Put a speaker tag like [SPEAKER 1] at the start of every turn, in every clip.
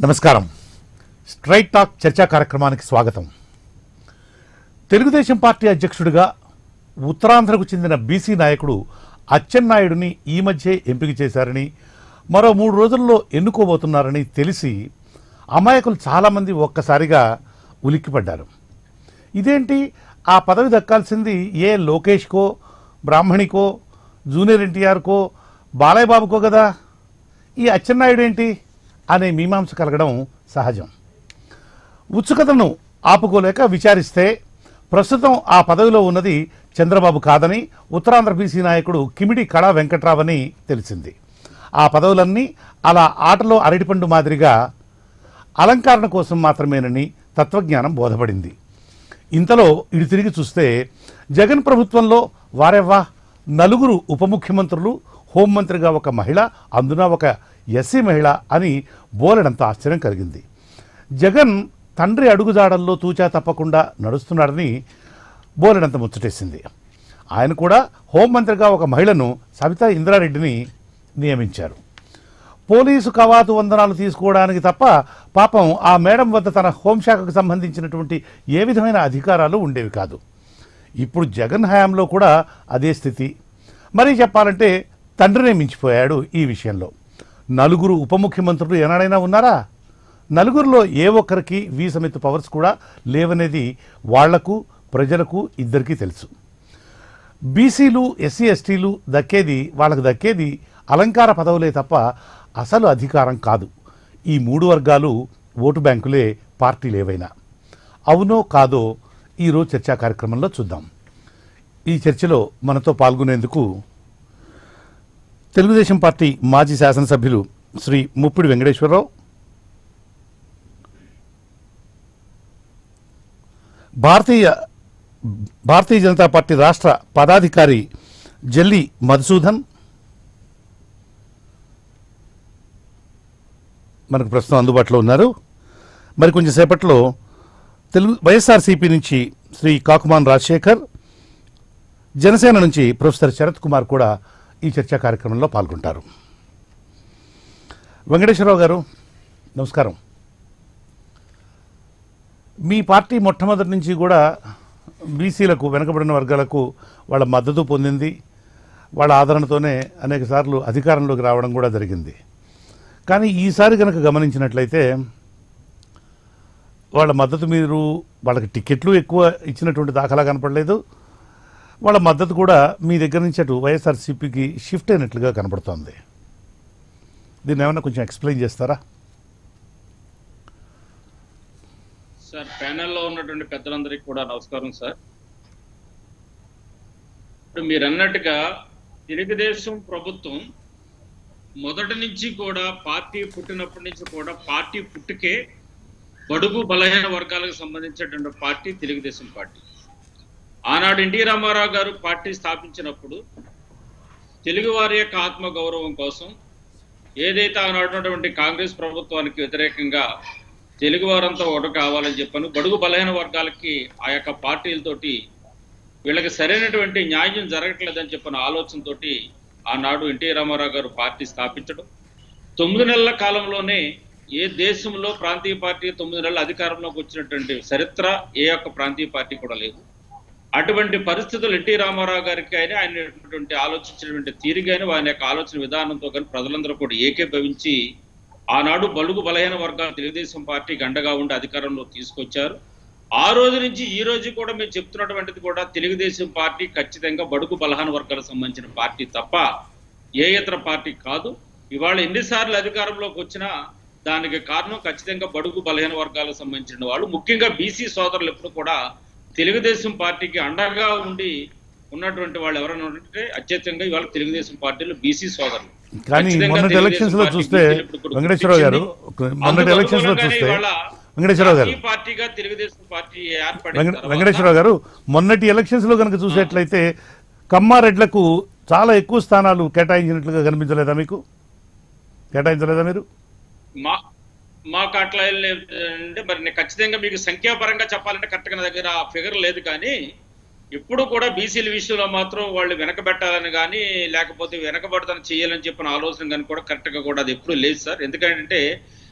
[SPEAKER 1] నమస్కారం straight talk చర్చా కార్యక్రమానికి స్వాగతం తెలుగుదేశం పార్టీ అధ్యక్షుడిగా ఉత్తరాంధ్రకు చెందిన బీసీ నాయకుడు అచ్చెన్నాయుడిని ఈ మధ్యే ఎంపిక చేశారని మరో మూడు రోజుల్లో ఎన్నుకోబోతున్నారని తెలిసి అమాయకులు చాలామంది ఒక్కసారిగా ఉలిక్కిపడ్డారు ఇదేంటి ఆ పదవి దక్కాల్సింది ఏ లోకేష్కో బ్రాహ్మణికో జూనియర్ ఎన్టీఆర్కో బాలయ్య బాబుకో కదా ఈ అచ్చెన్నాయుడు ఏంటి అనే మీమాంస కలగడం సహజం ఉత్సుకతను ఆపుకోలేక విచారిస్తే ప్రస్తుతం ఆ పదవిలో ఉన్నది చంద్రబాబు కాదని ఉత్తరాంధ్ర బీసీ నాయకుడు కిమిడి కళా వెంకట్రావని తెలిసింది ఆ పదవులన్నీ అలా ఆటలో అరటిపండు మాదిరిగా అలంకరణ కోసం మాత్రమేనని తత్వజ్ఞానం బోధపడింది ఇంతలో ఇటు తిరిగి చూస్తే జగన్ ప్రభుత్వంలో వారెవ్వా నలుగురు ఉప ముఖ్యమంత్రులు హోంమంత్రిగా ఒక మహిళ అందున ఒక ఎస్సీ మహిళ అని బోలెడంత ఆశ్చర్యం కలిగింది జగన్ తండ్రి అడుగుజాడల్లో తూచా తప్పకుండా నడుస్తున్నాడని బోలెడంత ముచ్చటేసింది ఆయన కూడా హోంమంత్రిగా ఒక మహిళను సవితా ఇంద్రారెడ్డిని నియమించారు పోలీసు కవాతు వందనాలు తీసుకోవడానికి తప్ప పాపం ఆ మేడం వద్ద తన హోంశాఖకు సంబంధించినటువంటి ఏ విధమైన అధికారాలు ఉండేవి కాదు ఇప్పుడు జగన్ హయాంలో కూడా అదే స్థితి మరీ చెప్పాలంటే తండ్రినే మించిపోయాడు ఈ విషయంలో నలుగురు ఉప ముఖ్యమంత్రులు ఏనాడైనా ఉన్నారా నలుగురిలో ఏ ఒక్కరికి వీ సమితి పవర్స్ కూడా లేవనేది వాళ్లకు ప్రజలకు ఇద్దరికీ తెలుసు బీసీలు ఎస్సీ ఎస్టీలు దక్కేది వాళ్ళకు దక్కేది అలంకార పదవులే తప్ప అసలు అధికారం కాదు ఈ మూడు వర్గాలు ఓటు బ్యాంకులే పార్టీలు ఏవైనా అవునో కాదో ఈరోజు చర్చా కార్యక్రమంలో చూద్దాం ఈ చర్చలో మనతో పాల్గొనేందుకు తెలుగుదేశం పార్టీ మాజీ శాసనసభ్యులు శ్రీ ముప్పిడి వెంకటేశ్వరరావు భారతీయ భారతీయ జనతా పార్టీ రాష్ట్ర పదాధికారి జల్లి మధుసూదన్ మనకు ప్రస్తుతం అందుబాటులో ఉన్నారు మరి కొంచెం సేపట్లో తెలుగు వైఎస్ఆర్సీపీ నుంచి శ్రీ కాకుమాన్ రాజశేఖర్ జనసేన నుంచి ప్రొఫెసర్ శరత్ కుమార్ కూడా ఈ చర్చా కార్యక్రమంలో పాల్గొంటారు వెంకటేశ్వరరావు గారు నమస్కారం మీ పార్టీ మొట్టమొదటి నుంచి కూడా బీసీలకు వెనుకబడిన వర్గాలకు వాళ్ళ మద్దతు పొందింది వాళ్ళ ఆదరణతోనే అనేక సార్లు అధికారంలోకి రావడం కూడా జరిగింది కానీ ఈసారి కనుక గమనించినట్లయితే వాళ్ళ మద్దతు మీరు వాళ్ళకి టికెట్లు ఎక్కువ ఇచ్చినటువంటి దాఖలా కనపడలేదు వాళ్ళ మద్దతు కూడా మీ దగ్గర నుంచి అటు వైఎస్ఆర్సీపీకి షిఫ్ట్ అయినట్లుగా కనపడుతోంది దీన్ని ఏమైనా కొంచెం ఎక్స్ప్లెయిన్ చేస్తారా
[SPEAKER 2] సార్ ప్యానెల్లో ఉన్నటువంటి పెద్దలందరికీ కూడా నమస్కారం సార్ ఇప్పుడు మీరు అన్నట్టుగా తెలుగుదేశం ప్రభుత్వం మొదటి నుంచి కూడా పార్టీ పుట్టినప్పటి నుంచి కూడా పార్టీ పుట్టుకే బడుగు బలహీన వర్గాలకు సంబంధించినటువంటి పార్టీ తెలుగుదేశం పార్టీ ఆనాడు ఎన్టీ రామారావు గారు పార్టీ స్థాపించినప్పుడు తెలుగువారి యొక్క ఆత్మ గౌరవం కోసం ఏదైతే ఆనాడున్నటువంటి కాంగ్రెస్ ప్రభుత్వానికి వ్యతిరేకంగా తెలుగు వారంతా ఒకటి కావాలని చెప్పాను బడుగు బలహీన వర్గాలకి ఆ యొక్క పార్టీలతోటి వీళ్ళకి సరైనటువంటి న్యాయం జరగట్లేదని చెప్పిన ఆలోచనతోటి ఆనాడు ఎన్టీ రామారావు గారు పార్టీ స్థాపించడం తొమ్మిది నెలల కాలంలోనే ఏ దేశంలో ప్రాంతీయ పార్టీ తొమ్మిది నెలల అధికారంలోకి వచ్చినటువంటి చరిత్ర ఏ ఒక్క ప్రాంతీయ పార్టీ కూడా లేదు అటువంటి పరిస్థితులు ఎన్టీ రామారావు గారికి అయినా ఆయన ఆలోచించినటువంటి తీరు కానీ ఆయన యొక్క ఆలోచన విధానంతో కానీ ప్రజలందరూ కూడా ఏకీభవించి ఆనాడు బలుగు బలహీన వర్గాలు తెలుగుదేశం పార్టీకి అండగా ఉండి అధికారంలో తీసుకొచ్చారు ఆ రోజు నుంచి ఈ రోజు కూడా మేము చెప్తున్నటువంటిది కూడా తెలుగుదేశం పార్టీ ఖచ్చితంగా బడుగు బలహీన వర్గాలకు సంబంధించిన పార్టీ తప్ప ఏ ఇతర పార్టీ కాదు ఇవాళ ఎన్నిసార్లు అధికారంలోకి వచ్చినా దానికి కారణం ఖచ్చితంగా బడుగు బలహీన వర్గాలకు సంబంధించిన వాళ్ళు ముఖ్యంగా బీసీ సోదరులు ఎప్పుడు కూడా తెలుగుదేశం పార్టీకి అండగా ఉండి ఉన్నటువంటి వాళ్ళు ఎవరైనా ఉంటే అత్యధికంగా ఇవాళ తెలుగుదేశం పార్టీలో బీసీ సోదరులు
[SPEAKER 1] కానీ
[SPEAKER 2] ఖచ్చితంగా
[SPEAKER 1] మొన్నటి
[SPEAKER 2] తెలుగుదేశం
[SPEAKER 1] ఎలక్షన్స్ లో
[SPEAKER 2] పార్టీ
[SPEAKER 1] చూస్తే
[SPEAKER 2] బీసీలు ఇప్పుడు కూడా
[SPEAKER 1] వెంకటేశ్వరరావు గారు
[SPEAKER 2] గుర్తించింది.
[SPEAKER 1] మొన్నటి
[SPEAKER 2] అందుకు
[SPEAKER 1] ఎలక్షన్స్ లో
[SPEAKER 2] అనుగుణంగానే
[SPEAKER 1] చూస్తే
[SPEAKER 2] ఇవాళ
[SPEAKER 1] వెంకటేశ్వరరావు గారు
[SPEAKER 2] జాతీయ పార్టీగా తెలుగుదేశం పార్టీ ఏర్పడిన
[SPEAKER 1] వెంకట-
[SPEAKER 2] తర్వాత
[SPEAKER 1] వెంకటేశ్వరరావు గారు మొన్నటి ఎలక్షన్స్ లో కనుక చూసేట్లయితే కమ్మారెడ్లకు చాలా ఎక్కువ స్థానాలు కేటాయించినట్లుగా కనిపించలేదా మీకు కేటాయించలేదా మీరు
[SPEAKER 2] మా మాకు అట్లా ఏం లేదు అంటే మరి నేను ఖచ్చితంగా మీకు సంఖ్యాపరంగా చెప్పాలంటే కరెక్ట్గా నా దగ్గర ఆ ఫిగర్ లేదు కానీ ఎప్పుడు కూడా బీసీల విషయంలో మాత్రం వాళ్ళు వెనకబెట్టాలని కానీ లేకపోతే వెనకబడతాను చేయాలని చెప్పిన ఆలోచన కానీ కూడా కరెక్ట్గా కూడా అది ఎప్పుడు లేదు సార్ ఎందుకంటే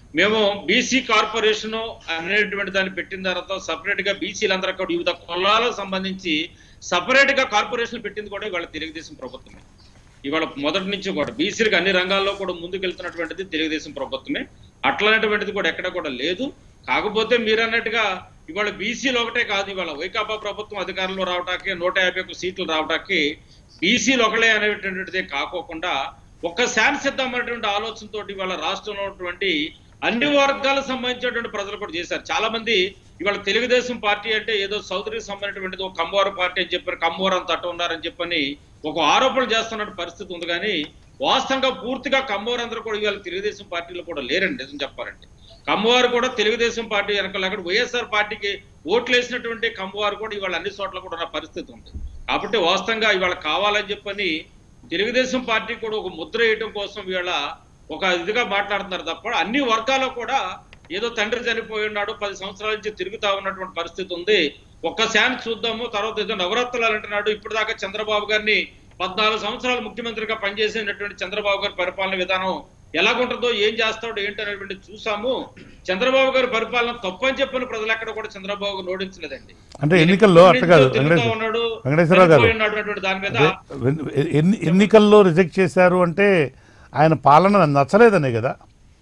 [SPEAKER 2] మేము బీసీ కార్పొరేషన్ అనేటువంటి దాన్ని పెట్టిన తర్వాత సపరేట్ గా బీసీలందరూ కూడా వివిధ కులాలకు సంబంధించి సపరేట్ గా కార్పొరేషన్ పెట్టింది కూడా ఇవాళ తెలుగుదేశం ప్రభుత్వమే ఇవాళ మొదటి నుంచి కూడా బీసీలకు అన్ని రంగాల్లో కూడా ముందుకెళ్తున్నటువంటిది తెలుగుదేశం ప్రభుత్వమే అట్లాంటిటువంటిది కూడా ఎక్కడ కూడా లేదు కాకపోతే మీరు అన్నట్టుగా ఇవాళ బీసీలు ఒకటే కాదు ఇవాళ వైకాపా ప్రభుత్వం అధికారంలో రావటానికి నూట యాభై ఒక్క సీట్లు రావటానికి బీసీలు ఒకలే అనేటువంటిదే కాకోకుండా ఒక్క శాంతిసిద్ధమైనటువంటి ఆలోచనతో ఇవాళ రాష్ట్రంలో ఉన్నటువంటి అన్ని వర్గాలకు సంబంధించినటువంటి ప్రజలు కూడా చేశారు చాలా మంది ఇవాళ తెలుగుదేశం పార్టీ అంటే ఏదో సౌదరికి సంబంధించినటువంటిది ఒక కమ్మవారు పార్టీ అని చెప్పారు కమ్మవారం తట్ట ఉన్నారని చెప్పని ఒక ఆరోపణలు చేస్తున్న పరిస్థితి ఉంది కానీ వాస్తవంగా పూర్తిగా కమ్మవారందరూ కూడా ఇవాళ తెలుగుదేశం పార్టీలో కూడా లేరండి నిజం చెప్పాలంటే కమ్మవారు కూడా తెలుగుదేశం పార్టీ వెనకాల అక్కడ వైఎస్ఆర్ పార్టీకి ఓట్లు వేసినటువంటి కమ్మవారు కూడా ఇవాళ అన్ని చోట్ల కూడా ఉన్న పరిస్థితి ఉంది కాబట్టి వాస్తవంగా ఇవాళ కావాలని చెప్పని తెలుగుదేశం పార్టీ కూడా ఒక ముద్ర వేయటం కోసం ఇవాళ ఒక ఇదిగా మాట్లాడుతున్నారు తప్ప అన్ని వర్గాల్లో కూడా ఏదో తండ్రి చనిపోయి ఉన్నాడు పది సంవత్సరాల నుంచి తిరుగుతా ఉన్నటువంటి పరిస్థితి ఉంది ఒక్క ఛాన్స్ చూద్దాము తర్వాత ఏదో నవరత్నాలు అంటున్నాడు ఇప్పుడు దాకా చంద్రబాబు గారిని పద్నాలుగు సంవత్సరాలు ముఖ్యమంత్రిగా పనిచేసినటువంటి చంద్రబాబు గారి పరిపాలన విధానం ఎలాగుంటుందో ఏం చేస్తాడో ఏంటి అనేటువంటి చూసాము చంద్రబాబు గారి పరిపాలన తప్పని చెప్పిన ప్రజలు ఎక్కడ కూడా చంద్రబాబు గారు నోడించలేదండి
[SPEAKER 1] అంటే ఎన్నికల్లో అట్లా కాదు
[SPEAKER 2] తిరుగుతా
[SPEAKER 1] వెంకటేశ్వర
[SPEAKER 2] ఉన్నాడు,
[SPEAKER 1] వెంకటేశ్వరరావు గారు
[SPEAKER 2] చనిపోయి ఉన్నటువంటి దాని మీద
[SPEAKER 1] అంటే ఎన్ని- ఎన్నికల్లో రిజెక్ట్ చేశారు అంటే ఆయన పాలన నచ్చలేదనే కదా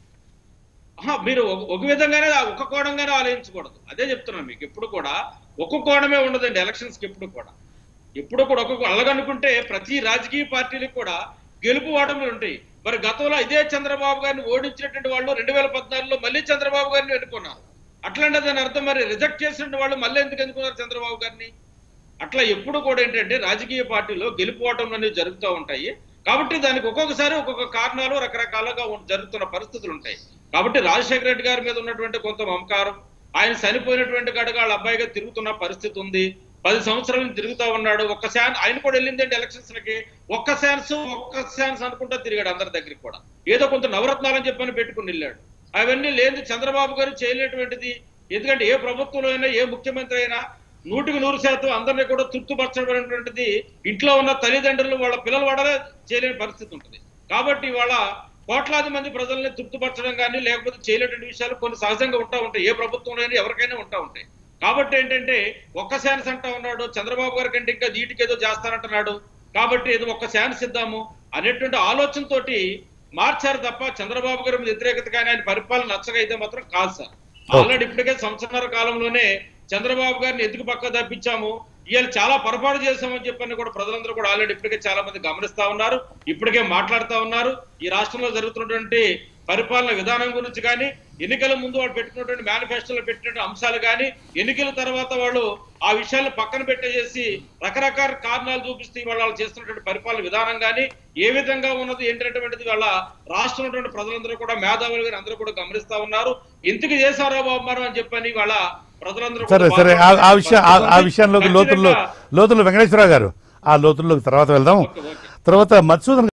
[SPEAKER 2] ఆహా, మీరు ఒక- ఒక విధంగానే ఒక కోణంగానే ఆలోచించకూడదు అదే చెప్తున్నాను మీకు ఎప్పుడు కూడా ఒక కోణమే ఉండదండి ఎలక్షన్స్ కి ఎప్పుడు కూడా ఎప్పుడు కూడా ఒక్కొక్క అలాగనుకుంటే ప్రతి రాజకీయ పార్టీలకు కూడా గెలుపు ఓటములు ఉంటాయి మరి గతంలో ఇదే చంద్రబాబు గారిని ఓడించినటువంటి వాళ్ళు రెండు వేల పద్నాలుగులో మళ్ళీ చంద్రబాబు గారిని ఎన్నుకున్నారు అట్లాంటి దాని అర్థం మరి రిజెక్ట్ చేసిన వాళ్ళు మళ్ళీ ఎందుకు ఎన్నుకున్నారు చంద్రబాబు గారిని అట్లా ఎప్పుడు కూడా ఏంటంటే రాజకీయ పార్టీలో గెలుపోవటం అనేవి జరుగుతూ ఉంటాయి కాబట్టి దానికి ఒక్కొక్కసారి ఒక్కొక్క కారణాలు రకరకాలుగా ఉం- జరుగుతున్న పరిస్థితులు ఉంటాయి కాబట్టి రాజశేఖర రెడ్డి గారి మీద ఉన్నటువంటి కొంత మమకారం ఆయన చనిపోయినటువంటి గడగా వాళ్ళ అబ్బాయిగా తిరుగుతున్న పరిస్థితి ఉంది పది సంవత్సరాల నుంచి తిరుగుతా ఉన్నాడు ఒక్క శాన్ ఆయన కూడా వెళ్ళిందండి ఎలక్షన్స్ లకి ఒక్క శాన్స్ ఒక్క శాన్స్ అనుకుంటా తిరిగాడు అందరి దగ్గరికి కూడా ఏదో కొంత నవరత్నాలని చెప్పని పెట్టుకుని వెళ్ళాడు అవన్నీ లేదు చంద్రబాబు గారు చేయలేటువంటిది ఎందుకంటే ఏ ప్రభుత్వంలో అయినా ఏ ముఖ్యమంత్రి అయినా నూటికి నూరు శాతం అందరినీ కూడా తృప్తిపరచబడినటువంటిది ఇంట్లో ఉన్న తల్లిదండ్రులు వాళ్ళ పిల్లలు వాడలే చేయలేని పరిస్థితి ఉంటుంది కాబట్టి వాళ్ళ కోట్లాది మంది ప్రజల్ని తృప్తిపరచడం కానీ లేకపోతే చేయలేటువంటి విషయాలు కొన్ని సహజంగా ఉంటా ఉంటాయి ఏ ప్రభుత్వంలో అయినా ఎవరికైనా ఉంటా ఉంటాయి కాబట్టి ఏంటంటే ఒక్క ఛాన్స్ అంటా ఉన్నాడు చంద్రబాబు గారి కంటే ఇంకా దీటికి ఏదో చేస్తానంటున్నాడు కాబట్టి ఏదో ఒక్క ఛాన్స్ ఇద్దాము అనేటువంటి ఆలోచనతోటి మార్చారు తప్ప చంద్రబాబు గారి మీద వ్యతిరేకత కానీ ఆయన పరిపాలన నచ్చగా అయితే మాత్రం కాదు సార్ ఆల్రెడీ ఇప్పటికే సంవత్సరాల కాలంలోనే చంద్రబాబు గారిని ఎందుకు పక్క తప్పించాము ఇవాళ చాలా పొరపాటు చేశామని చెప్పని కూడా ప్రజలందరూ కూడా ఆల్రెడీ ఇప్పటికే చాలా మంది గమనిస్తా ఉన్నారు ఇప్పటికే మాట్లాడుతా ఉన్నారు ఈ రాష్ట్రంలో జరుగుతున్నటువంటి పరిపాలన విధానం గురించి కానీ ఎన్నికల ముందు వాళ్ళు పెట్టుకున్నటువంటి మేనిఫెస్టోలో పెట్టినటువంటి అంశాలు కానీ ఎన్నికల తర్వాత వాళ్ళు ఆ విషయాలను పక్కన పెట్టేసి రకరకాల కారణాలు చూపిస్తూ ఇవాళ వాళ్ళు చేస్తున్నటువంటి పరిపాలన విధానం కానీ ఏ విధంగా ఉన్నది ఏంటంటే వాళ్ళ రాష్ట్రంలో ఉన్నటువంటి ప్రజలందరూ కూడా మేధావులు గారు అందరూ కూడా గమనిస్తా ఉన్నారు ఎందుకు చేశారో బాబు మరి అని చెప్పని వాళ్ళ ప్రజలందరూ కూడా
[SPEAKER 1] సరే సరే ఆ- ఆ విషయం ఆ- ఆ విషయంలోకి లోతుల్లో
[SPEAKER 2] ఖచ్చితంగా-
[SPEAKER 1] లోతుల్లో వెంకటేశ్వరరావు గారు ఆ లోతుల్లోకి తర్వాత వెళ్దాం
[SPEAKER 2] ఓకే, ఓకే.
[SPEAKER 1] తర్వాత మధుసూదన్